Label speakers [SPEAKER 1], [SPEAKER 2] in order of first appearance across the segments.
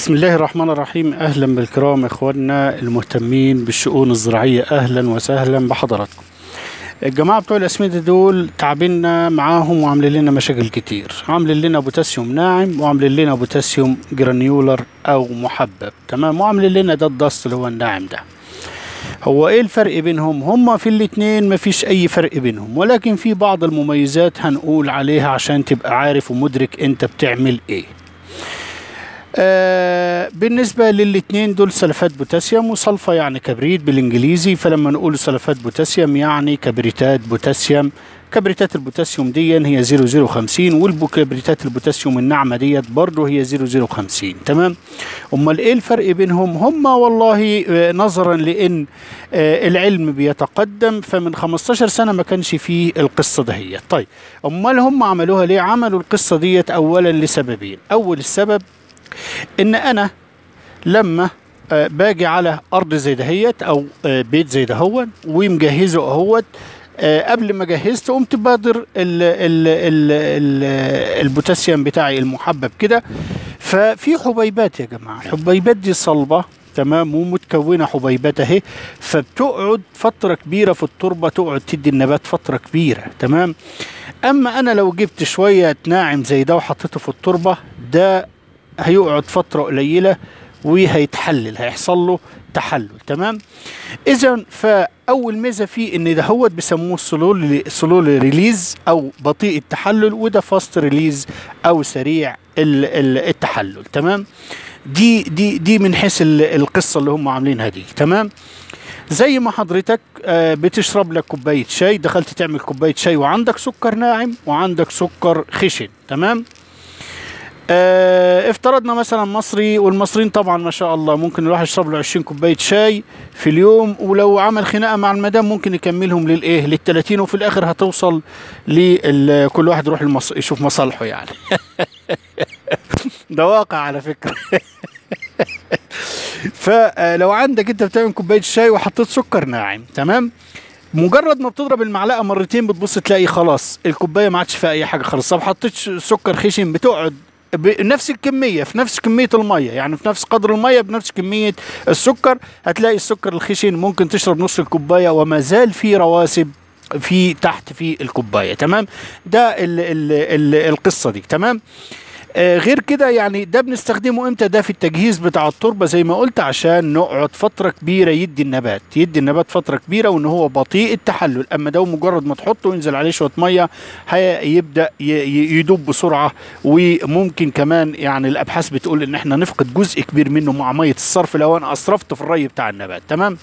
[SPEAKER 1] بسم الله الرحمن الرحيم اهلا بالكرام اخواننا المهتمين بالشؤون الزراعيه اهلا وسهلا بحضراتكم الجماعه بتوع الاسمده دول تعبنا معاهم وعاملين لنا مشاكل كتير عاملين لنا بوتاسيوم ناعم وعاملين لنا بوتاسيوم جرانيولر او محبب تمام وعاملين لنا ده الدست اللي هو الناعم ده هو ايه الفرق بينهم هما في الاتنين مفيش اي فرق بينهم ولكن في بعض المميزات هنقول عليها عشان تبقى عارف ومدرك انت بتعمل ايه آه بالنسبة للاتنين دول سلفات بوتاسيوم وصلفة يعني كبريت بالانجليزي فلما نقول سلفات بوتاسيوم يعني كبريتات بوتاسيوم كبريتات البوتاسيوم دي هي 0050 والكبريتات البوتاسيوم الناعمة ديت برضه هي 0050 تمام امال ايه الفرق بينهم هما والله آه نظرا لان آه العلم بيتقدم فمن 15 سنة ما كانش فيه القصة دهيت طيب امال هم عملوها ليه عملوا القصة ديت اولا لسببين اول السبب ان انا لما آه باجي على ارض زي دهيت او آه بيت زي دهون ومجهزه اهوت آه قبل ما جهزت قمت بادر ال ال ال ال البوتاسيوم بتاعي المحبب كده ففي حبيبات يا جماعه الحبيبات دي صلبه تمام ومتكونه حبيبات اهي فبتقعد فتره كبيره في التربه تقعد تدي النبات فتره كبيره تمام اما انا لو جبت شويه ناعم زي ده وحطيته في التربه ده هيقعد فترة قليلة وهيتحلل هيحصل له تحلل تمام اذا فاول ميزه فيه ان ده هو بيسموه سلول سلول ريليز او بطيء التحلل وده فاست ريليز او سريع التحلل تمام دي دي دي من حيث القصه اللي هم عاملينها دي تمام زي ما حضرتك بتشرب لك كوبايه شاي دخلت تعمل كوبايه شاي وعندك سكر ناعم وعندك سكر خشن تمام اه افترضنا مثلا مصري والمصريين طبعا ما شاء الله ممكن الواحد يشرب له 20 كوبايه شاي في اليوم ولو عمل خناقه مع المدام ممكن يكملهم للايه لل 30 وفي الاخر هتوصل لكل واحد يروح المص... يشوف مصالحه يعني ده واقع على فكره فلو عندك انت بتعمل كوبايه شاي وحطيت سكر ناعم تمام مجرد ما بتضرب المعلقه مرتين بتبص تلاقي خلاص الكوبايه ما عادش فيها اي حاجه خالص طب حطيت سكر خشن بتقعد بنفس الكميه في نفس كميه الميه يعني في نفس قدر الميه بنفس كميه السكر هتلاقي السكر الخشن ممكن تشرب نص الكوبايه وما زال في رواسب في تحت في الكوبايه تمام ده ال ال ال القصه دي تمام آه غير كده يعني ده بنستخدمه امتى ده في التجهيز بتاع التربه زي ما قلت عشان نقعد فتره كبيره يدي النبات يدي النبات فتره كبيره وان هو بطيء التحلل اما ده مجرد ما تحطه وينزل عليه شويه ميه هيبدا يدوب بسرعه وممكن كمان يعني الابحاث بتقول ان احنا نفقد جزء كبير منه مع ميه الصرف لو انا اسرفت في الري بتاع النبات تمام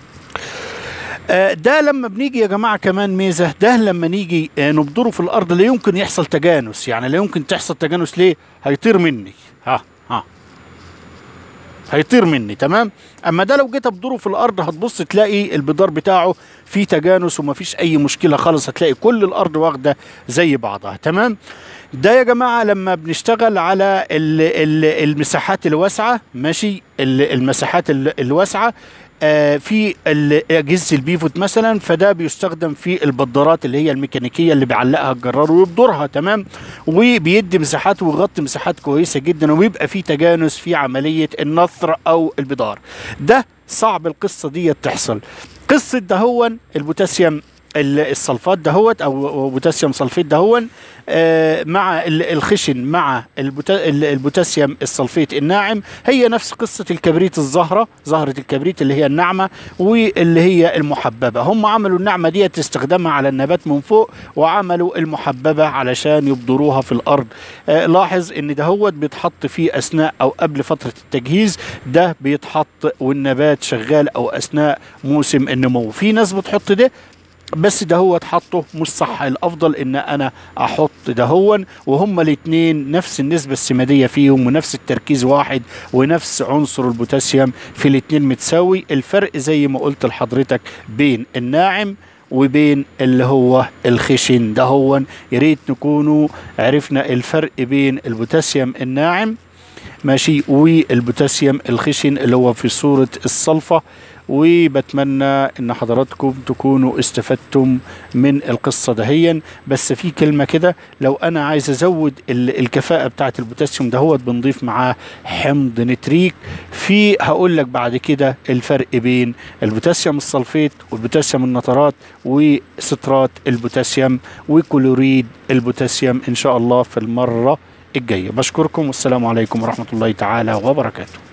[SPEAKER 1] ده لما بنيجي يا جماعه كمان ميزه ده لما نيجي نبذره في الارض لا يمكن يحصل تجانس يعني لا يمكن تحصل تجانس ليه هيطير مني ها ها هيطير مني تمام اما ده لو جيت ابذره في الارض هتبص تلاقي البذار بتاعه فيه تجانس ومفيش اي مشكله خالص هتلاقي كل الارض واخده زي بعضها تمام ده يا جماعه لما بنشتغل على ال ال المساحات الواسعه ماشي المساحات الواسعه آه في اجهزه البيفوت مثلا فده بيستخدم في البدارات اللي هي الميكانيكيه اللي بيعلقها الجرار ويبدرها تمام وبيدي مساحات ويغطي مساحات كويسه جدا وبيبقى في تجانس في عمليه النثر او البدار ده صعب القصه دي تحصل قصه دهون البوتاسيوم الصلفات دهوت او بوتاسيوم صلفيت دهون آه مع الخشن مع البوتاسيوم الصلفيت الناعم هي نفس قصة الكبريت الزهرة زهرة الكبريت اللي هي الناعمة واللي هي المحببة هم عملوا النعمة دي استخدامها على النبات من فوق وعملوا المحببة علشان يبذروها في الأرض آه لاحظ ان دهوت بيتحط فيه أثناء أو قبل فترة التجهيز ده بيتحط والنبات شغال أو أثناء موسم النمو في ناس بتحط ده بس ده هو حطه مش صح الافضل ان انا احط ده هو وهما الاثنين نفس النسبه السماديه فيهم ونفس التركيز واحد ونفس عنصر البوتاسيوم في الاثنين متساوي الفرق زي ما قلت لحضرتك بين الناعم وبين اللي هو الخشن ده هو يا ريت نكونوا عرفنا الفرق بين البوتاسيوم الناعم ماشي والبوتاسيوم الخشن اللي هو في صورة الصلفة وبتمنى ان حضراتكم تكونوا استفدتم من القصة دهيا بس في كلمة كده لو انا عايز ازود ال- الكفاءة بتاعة البوتاسيوم دهوت بنضيف معاه حمض نتريك في هقول لك بعد كده الفرق بين البوتاسيوم الصلفيت والبوتاسيوم النترات وسترات البوتاسيوم وكلوريد البوتاسيوم ان شاء الله في المرة الجاية بشكركم والسلام عليكم ورحمة الله تعالى وبركاته